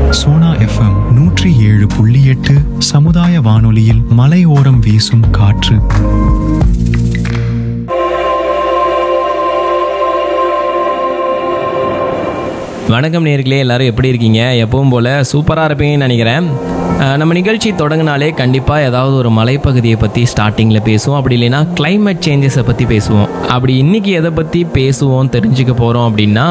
Sona FM நூற்றி ஏழு புள்ளி எட்டு சமுதாய வானொலியில் மலையோரம் வீசும் காற்று வணக்கம் நேர்களே எல்லாரும் எப்படி இருக்கீங்க எப்பவும் போல் சூப்பராக இருப்பீங்கன்னு நினைக்கிறேன் அஹ் நம்ம நிகழ்ச்சி தொடங்கினாலே கண்டிப்பாக ஏதாவது ஒரு மலைப்பகுதியை பற்றி ஸ்டார்டிங்கில் பேசுவோம் அப்படி இல்லைன்னா climate சேஞ்சஸை பற்றி பேசுவோம் அப்படி இன்னைக்கு எதை பற்றி பேசுவோம் தெரிஞ்சுக்க போகிறோம் அப்படின்னா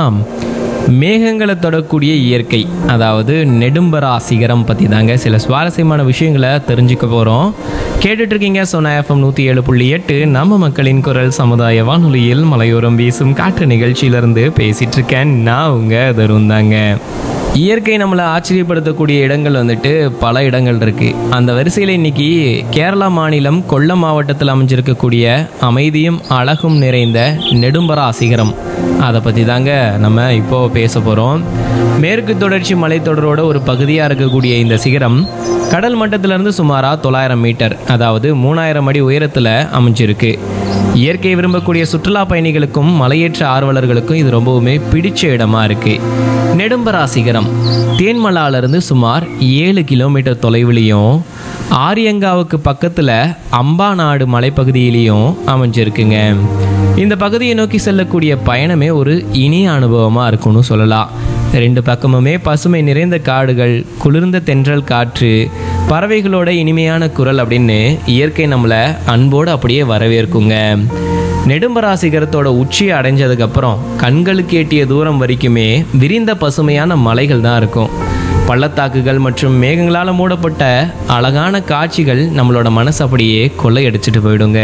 மேகங்களை தொடக்கூடிய இயற்கை அதாவது நெடும்பரா சிகரம் பற்றி தாங்க சில சுவாரஸ்யமான விஷயங்களை தெரிஞ்சுக்க போகிறோம் கேட்டுட்ருக்கீங்க சொன்ன எஃப்எம் நூற்றி ஏழு புள்ளி எட்டு நம்ம மக்களின் குரல் சமுதாய வானொலியில் மலையோரம் வீசும் காற்று நிகழ்ச்சியிலிருந்து பேசிகிட்டு இருக்கேன் நான் உங்கள் தருண் தாங்க இயற்கை நம்மளை ஆச்சரியப்படுத்தக்கூடிய இடங்கள் வந்துட்டு பல இடங்கள் இருக்கு அந்த வரிசையில் இன்னைக்கு கேரளா மாநிலம் கொல்லம் மாவட்டத்தில் அமைஞ்சிருக்கக்கூடிய அமைதியும் அழகும் நிறைந்த நெடும்பரா சிகரம் அதை பற்றி தாங்க நம்ம இப்போ பேச போகிறோம் மேற்கு தொடர்ச்சி மலைத்தொடரோட ஒரு பகுதியாக இருக்கக்கூடிய இந்த சிகரம் கடல் மட்டத்திலிருந்து சுமாராக தொள்ளாயிரம் மீட்டர் அதாவது மூணாயிரம் அடி உயரத்தில் அமைஞ்சிருக்கு இயற்கை விரும்பக்கூடிய சுற்றுலா பயணிகளுக்கும் மலையேற்ற ஆர்வலர்களுக்கும் இது ரொம்பவுமே பிடிச்ச இடமா இருக்கு நெடும்பரா சிகரம் தேன்மலாலிருந்து சுமார் ஏழு கிலோமீட்டர் தொலைவிலையும் ஆரியங்காவுக்கு பக்கத்தில் அம்பாநாடு மலைப்பகுதியிலையும் அமைஞ்சிருக்குங்க இந்த பகுதியை நோக்கி செல்லக்கூடிய பயணமே ஒரு இனிய அனுபவமாக இருக்கும்னு சொல்லலாம் ரெண்டு பக்கமுமே பசுமை நிறைந்த காடுகள் குளிர்ந்த தென்றல் காற்று பறவைகளோட இனிமையான குரல் அப்படின்னு இயற்கை நம்மளை அன்போடு அப்படியே வரவேற்குங்க நெடும்பரா சிகரத்தோட உச்சியை அடைஞ்சதுக்கப்புறம் கண்களுக்கு எட்டிய தூரம் வரைக்குமே விரிந்த பசுமையான மலைகள் தான் இருக்கும் பள்ளத்தாக்குகள் மற்றும் மேகங்களால் மூடப்பட்ட அழகான காட்சிகள் நம்மளோட மனசு அப்படியே கொள்ளையடிச்சிட்டு போயிடுங்க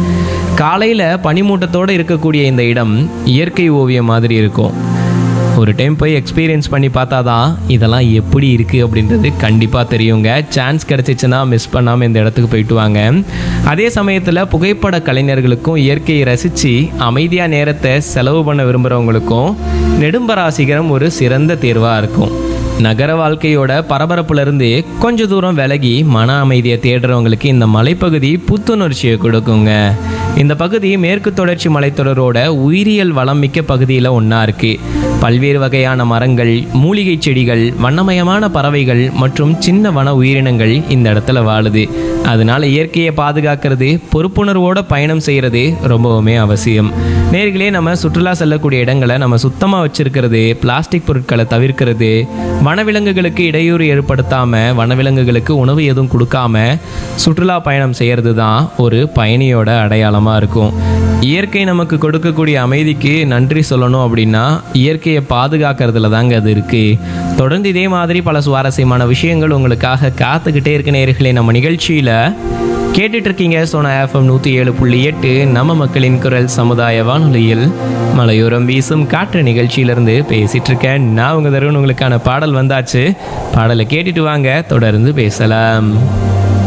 காலையில் பனிமூட்டத்தோடு இருக்கக்கூடிய இந்த இடம் இயற்கை ஓவியம் மாதிரி இருக்கும் ஒரு டைம் போய் எக்ஸ்பீரியன்ஸ் பண்ணி பார்த்தா தான் இதெல்லாம் எப்படி இருக்குது அப்படின்றது கண்டிப்பாக தெரியுங்க சான்ஸ் கிடச்சிச்சுன்னா மிஸ் பண்ணாமல் இந்த இடத்துக்கு போயிட்டு வாங்க அதே சமயத்தில் புகைப்பட கலைஞர்களுக்கும் இயற்கையை ரசித்து அமைதியாக நேரத்தை செலவு பண்ண விரும்புகிறவங்களுக்கும் நெடும்பராசிகரம் ஒரு சிறந்த தேர்வாக இருக்கும் நகர வாழ்க்கையோட பரபரப்புலேருந்து கொஞ்ச தூரம் விலகி மன அமைதியை தேடுறவங்களுக்கு இந்த மலைப்பகுதி புத்துணர்ச்சியை கொடுக்குங்க இந்த பகுதி மேற்கு தொடர்ச்சி மலைத்தொடரோட உயிரியல் வளம் மிக்க பகுதியில் ஒன்றா இருக்குது பல்வேறு வகையான மரங்கள் மூலிகை செடிகள் வண்ணமயமான பறவைகள் மற்றும் சின்ன வன உயிரினங்கள் இந்த இடத்துல வாழுது அதனால இயற்கையை பாதுகாக்கிறது பொறுப்புணர்வோட பயணம் செய்கிறது ரொம்பவுமே அவசியம் நேர்களே நம்ம சுற்றுலா செல்லக்கூடிய இடங்களை நம்ம சுத்தமாக வச்சிருக்கிறது பிளாஸ்டிக் பொருட்களை தவிர்க்கிறது வனவிலங்குகளுக்கு இடையூறு ஏற்படுத்தாம வனவிலங்குகளுக்கு உணவு எதுவும் கொடுக்காம சுற்றுலா பயணம் செய்யறது தான் ஒரு பயணியோட அடையாளமாக இருக்கும் இயற்கை நமக்கு கொடுக்கக்கூடிய அமைதிக்கு நன்றி சொல்லணும் அப்படின்னா இயற்கையை பாதுகாக்கிறதுல தாங்க அது இருக்கு தொடர்ந்து இதே மாதிரி பல சுவாரஸ்யமான விஷயங்கள் உங்களுக்காக காத்துக்கிட்டே இருக்க நேர்களே நம்ம நிகழ்ச்சியில் கேட்டுட்டு இருக்கீங்க சோனா எஃப்எம் நூற்றி ஏழு புள்ளி எட்டு நம்ம மக்களின் குரல் சமுதாய வானொலியில் மலையோரம் வீசும் காற்று நிகழ்ச்சியிலிருந்து பேசிட்டு இருக்கேன் நான் உங்க தருண் உங்களுக்கான பாடல் வந்தாச்சு பாடலை கேட்டுட்டு வாங்க தொடர்ந்து பேசலாம்